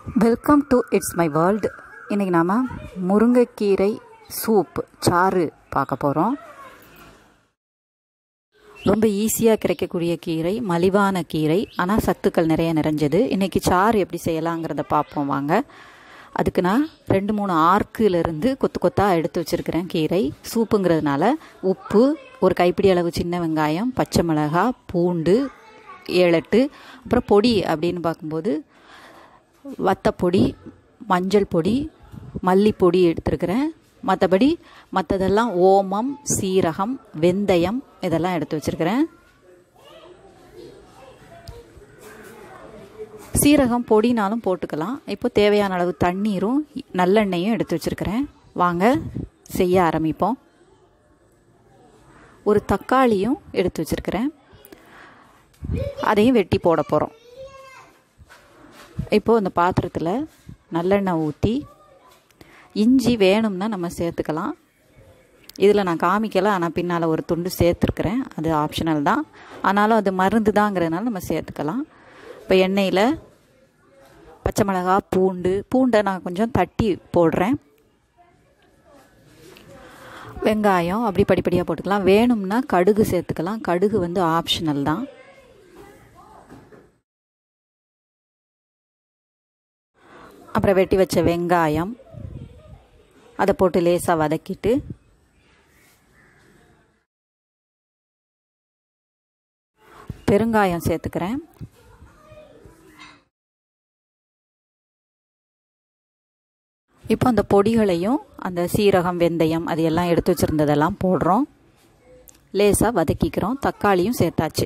welcome to its my world இன்றைக்கி நாம் முருங்கைக்கீரை சூப் சாறு பார்க்க போகிறோம் ரொம்ப ஈஸியாக கிடைக்கக்கூடிய கீரை மலிவான கீரை ஆனால் சத்துக்கள் நிறைய நிறைஞ்சது இன்றைக்கி சாறு எப்படி செய்யலாங்கிறத பார்ப்போம் வாங்க அதுக்கு நான் ரெண்டு மூணு ஆர்க்குலேருந்து கொத்து கொத்தாக எடுத்து வச்சுருக்கிறேன் கீரை சூப்புங்கிறதுனால உப்பு ஒரு கைப்பிடி அளவு சின்ன வெங்காயம் பச்சை மிளகாய் பூண்டு ஏழெட்டு அப்புறம் பொடி அப்படின்னு பார்க்கும்போது வத்தப்பொடி மஞ்சள் பொடி மல்லிப்பொடி எடுத்துருக்கிறேன் மற்றபடி மற்றதெல்லாம் ஓமம் சீரகம் வெந்தயம் இதெல்லாம் எடுத்து வச்சுருக்கிறேன் சீரகம் பொடினாலும் போட்டுக்கலாம் இப்போ தேவையான அளவு தண்ணீரும் நல்லெண்ணெயும் எடுத்து வச்சுருக்கிறேன் வாங்க செய்ய ஆரம்பிப்போம் ஒரு தக்காளியும் எடுத்து வச்சுருக்கிறேன் அதையும் வெட்டி போட போகிறோம் இப்போது இந்த பாத்திரத்தில் நல்லெண்ணெய் ஊற்றி இஞ்சி வேணும்னா நம்ம சேர்த்துக்கலாம் இதில் நான் காமிக்கலை ஆனால் பின்னால் ஒரு துண்டு சேர்த்துருக்குறேன் அது ஆப்ஷனல் தான் ஆனாலும் அது மருந்து தாங்கிறதுனால நம்ம சேர்த்துக்கலாம் இப்போ எண்ணெயில் பச்சை மிளகா பூண்டு பூண்டை நான் கொஞ்சம் தட்டி போடுறேன் வெங்காயம் அப்படி படிப்படியாக போட்டுக்கலாம் வேணும்னா கடுகு சேர்த்துக்கலாம் கடுகு வந்து ஆப்ஷனல் தான் அப்புறம் வெட்டி வச்ச வெங்காயம் அதை போட்டு லேசாக வதக்கிட்டு பெருங்காயம் சேர்த்துக்கிறேன் இப்போ அந்த பொடிகளையும் அந்த சீரகம் வெந்தயம் அது எல்லாம் எடுத்து வச்சுருந்ததெல்லாம் போடுறோம் லேசாக வதக்கிக்கிறோம் தக்காளியும் சேர்த்தாச்சு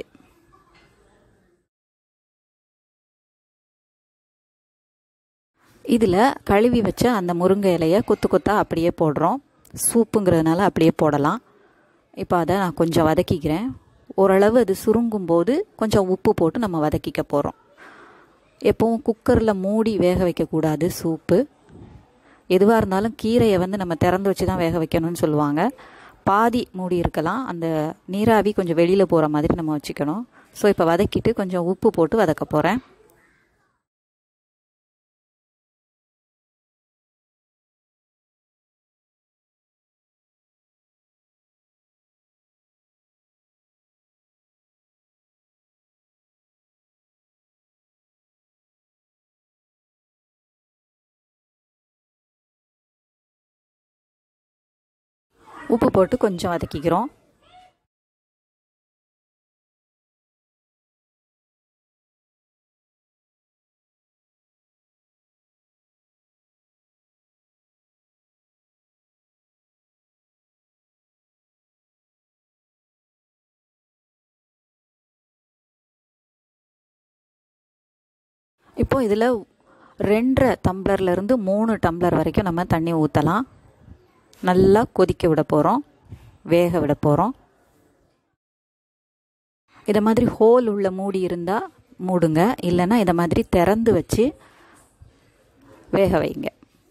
இதில் கழுவி வச்ச அந்த முருங்கை இலையை கொத்து கொத்தாக அப்படியே போடுறோம் சூப்புங்கிறதுனால அப்படியே போடலாம் இப்போ அதை நான் கொஞ்சம் வதக்கிக்கிறேன் ஓரளவு அது சுருங்கும் போது கொஞ்சம் உப்பு போட்டு நம்ம வதக்கிக்க போகிறோம் எப்போவும் குக்கரில் மூடி வேக வைக்கக்கூடாது சூப்பு எதுவாக இருந்தாலும் கீரையை வந்து நம்ம திறந்து வச்சு தான் வேக வைக்கணும்னு சொல்லுவாங்க பாதி மூடி இருக்கலாம் அந்த நீராவி கொஞ்சம் வெளியில் போகிற மாதிரி நம்ம வச்சுக்கணும் ஸோ இப்போ வதக்கிட்டு கொஞ்சம் உப்பு போட்டு வதக்க போகிறேன் உப்பு போட்டு கொஞ்சம் வதக்கிக்கிறோம் இப்போ இதில் ரெண்டரை டம்ளர்லேருந்து மூணு டம்ளர் வரைக்கும் நம்ம தண்ணி ஊற்றலாம் நல்லா கொதிக்க விட போகிறோம் வேக விட போகிறோம் இதை மாதிரி ஹோல் உள்ள மூடி இருந்தால் மூடுங்க இல்லைன்னா இதை மாதிரி திறந்து வச்சு வேக வைங்க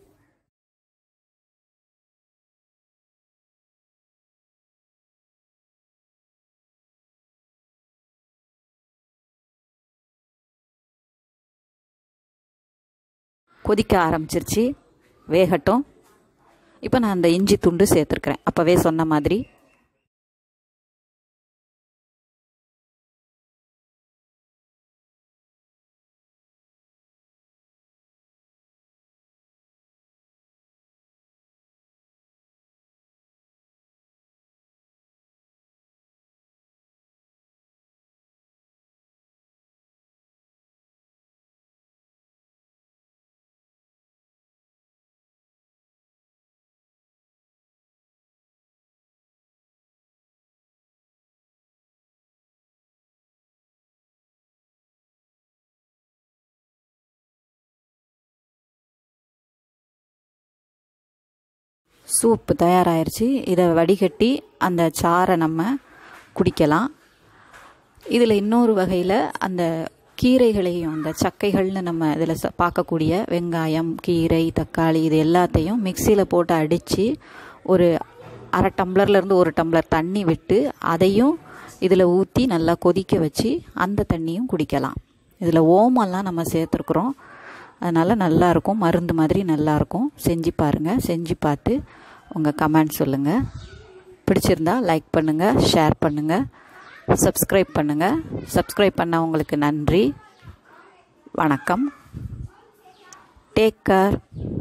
கொதிக்க ஆரம்பிச்சிருச்சு வேகட்டும் இப்போ நான் அந்த இஞ்சி துண்டு சேர்த்துருக்குறேன் அப்போவே சொன்ன மாதிரி சூப்பு தயாராகிருச்சு இதை வடிகட்டி அந்த சாறை நம்ம குடிக்கலாம் இதில் இன்னொரு வகையில் அந்த கீரைகளையும் அந்த சக்கைகள்னு நம்ம இதில் பார்க்கக்கூடிய வெங்காயம் கீரை தக்காளி இது எல்லாத்தையும் மிக்சியில் போட்டு அடித்து ஒரு அரை டம்ளர்லேருந்து ஒரு டம்ளர் தண்ணி விட்டு அதையும் இதில் ஊற்றி நல்லா கொதிக்க வச்சு அந்த தண்ணியும் குடிக்கலாம் இதில் ஓமெல்லாம் நம்ம சேர்த்துருக்குறோம் அதனால் நல்லாயிருக்கும் மருந்து மாதிரி நல்லாயிருக்கும் செஞ்சு பாருங்கள் செஞ்சு பார்த்து உங்கள் கமெண்ட் சொல்லுங்கள் பிடிச்சிருந்தா லைக் பண்ணுங்கள் ஷேர் பண்ணுங்கள் சப்ஸ்கிரைப் பண்ணுங்கள் சப்ஸ்கிரைப் பண்ணவங்களுக்கு நன்றி வணக்கம் டேக் கேர்